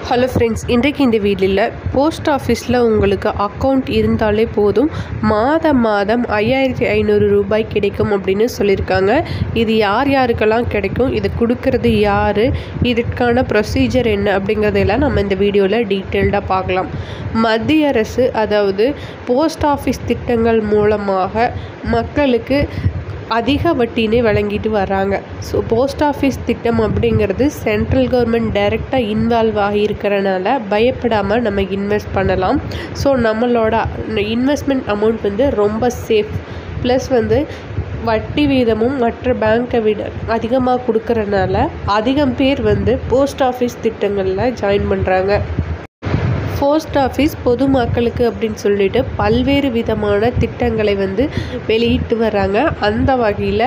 hello friends இன்றைக்கு இந்த வீடியோவில் போஸ்ட் ஆஃபீஸில் உங்களுக்கு அக்கௌண்ட் இருந்தாலே போதும் மாதம் மாதம் ஐயாயிரத்தி ஐநூறு ரூபாய் கிடைக்கும் அப்படின்னு சொல்லியிருக்காங்க இது யார் யாருக்கெல்லாம் கிடைக்கும் இது கொடுக்கறது யார் இதற்கான ப்ரொசீஜர் என்ன அப்படிங்கிறதெல்லாம் நம்ம இந்த வீடியோவில் டீட்டெயில்டாக பார்க்கலாம் மத்திய அரசு அதாவது போஸ்ட் ஆஃபீஸ் திட்டங்கள் மூலமாக மக்களுக்கு அதிக வட்டினே வழங்கிட்டு வராங்க ஸோ போஸ்ட் ஆஃபீஸ் திட்டம் அப்படிங்கிறது சென்ட்ரல் கவர்மெண்ட் டைரெக்டாக இன்வால்வ் ஆகியிருக்கிறனால பயப்படாமல் நம்ம இன்வெஸ்ட் பண்ணலாம் ஸோ நம்மளோட இன்வெஸ்ட்மெண்ட் அமௌண்ட் வந்து ரொம்ப சேஃப் ப்ளஸ் வந்து வட்டி வீதமும் மற்ற பேங்க்கை விட அதிகமாக கொடுக்கறனால அதிகம் பேர் வந்து போஸ்ட் ஆஃபீஸ் திட்டங்களில் ஜாயின் பண்ணுறாங்க போஸ்ட் ஆஃபீஸ் பொதுமக்களுக்கு அப்படின்னு சொல்லிட்டு பல்வேறு விதமான திட்டங்களை வந்து வெளியிட்டு வராங்க அந்த வகையில்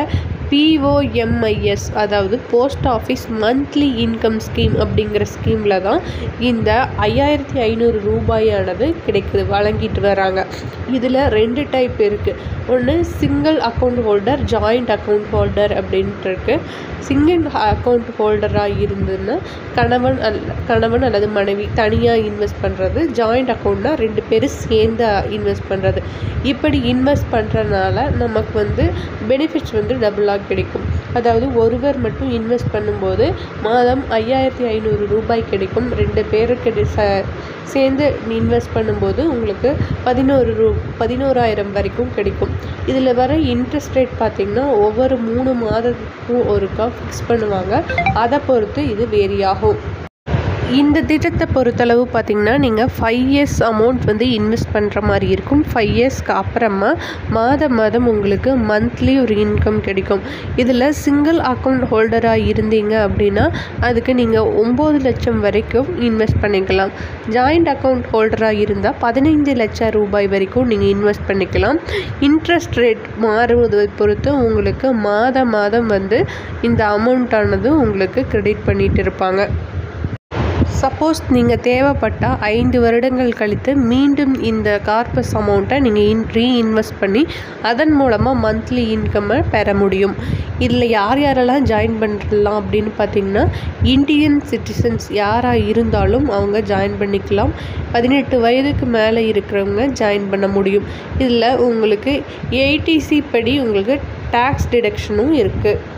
பிஓஎம்ஐஎஸ் அதாவது post office monthly income scheme அப்படிங்கிற ஸ்கீமில் தான் இந்த ஐயாயிரத்தி ஐநூறு ரூபாயானது கிடைக்குது வழங்கிட்டு வராங்க இதில் ரெண்டு டைப் இருக்குது ஒன்று single account holder joint account holder அப்படின்ட்டு இருக்குது சிங்கிள் அக்கௌண்ட் ஹோல்டராக இருந்ததுன்னா கணவன் அல்ல கணவன் அல்லது மனைவி தனியாக இன்வெஸ்ட் பண்ணுறது ஜாயிண்ட் அக்கௌண்ட்னா ரெண்டு பேரும் சேர்ந்து இன்வெஸ்ட் பண்ணுறது இப்படி இன்வெஸ்ட் பண்ணுறதுனால நமக்கு வந்து பெனிஃபிட்ஸ் வந்து டபுளாக கிடைக்கும் அதாவது ஒருவர் மட்டும் இன்வெஸ்ட் பண்ணும்போது மாதம் ஐயாயிரத்தி ஐநூறு ரூபாய் கிடைக்கும் ரெண்டு பேருக்கு ச சேர்ந்து இன்வெஸ்ட் பண்ணும்போது உங்களுக்கு பதினோரு ரூ பதினோராயிரம் வரைக்கும் கிடைக்கும் இதில் வர இன்ட்ரெஸ்ட் ரேட் பார்த்திங்கன்னா ஒவ்வொரு மூணு மாதத்துக்கும் ஒருக்கா ஃபிக்ஸ் பண்ணுவாங்க அதை பொறுத்து இது வேரி ஆகும் இந்த திட்டத்தை பொறுத்தளவு பார்த்திங்கன்னா நீங்கள் ஃபைவ் இயர்ஸ் அமௌண்ட் வந்து இன்வெஸ்ட் பண்ணுற மாதிரி இருக்கும் ஃபைவ் இயர்ஸ்க்கு அப்புறமா மாதம் மாதம் உங்களுக்கு மந்த்லி ஒரு இன்கம் கிடைக்கும் இதில் சிங்கிள் அக்கௌண்ட் ஹோல்டராக இருந்தீங்க அப்படின்னா அதுக்கு நீங்கள் ஒம்பது லட்சம் வரைக்கும் இன்வெஸ்ட் பண்ணிக்கலாம் ஜாயிண்ட் அக்கௌண்ட் ஹோல்டராக இருந்தால் பதினைந்து லட்சம் ரூபாய் வரைக்கும் நீங்கள் இன்வெஸ்ட் பண்ணிக்கலாம் இன்ட்ரெஸ்ட் ரேட் மாறுவதை பொறுத்து உங்களுக்கு மாதம் மாதம் வந்து இந்த அமௌண்ட்டானது உங்களுக்கு கிரெடிட் பண்ணிகிட்டு இருப்பாங்க சப்போஸ் நீங்கள் தேவைப்பட்டால் ஐந்து வருடங்கள் கழித்து மீண்டும் இந்த கார்பஸ் அமௌண்ட்டை நீங்கள் இன் ரீஇன்வெஸ்ட் பண்ணி அதன் மூலமாக மந்த்லி இன்கம்மை பெற முடியும் இதில் யார் யாரெல்லாம் ஜாயின் பண்ணலாம் அப்படின்னு பார்த்தீங்கன்னா இந்தியன் சிட்டிசன்ஸ் யாராக இருந்தாலும் அவங்க ஜாயின் பண்ணிக்கலாம் பதினெட்டு வயதுக்கு மேலே இருக்கிறவங்க ஜாயின் பண்ண முடியும் இதில் உங்களுக்கு ஏடிசி படி உங்களுக்கு டேக்ஸ் டிடக்ஷனும் இருக்குது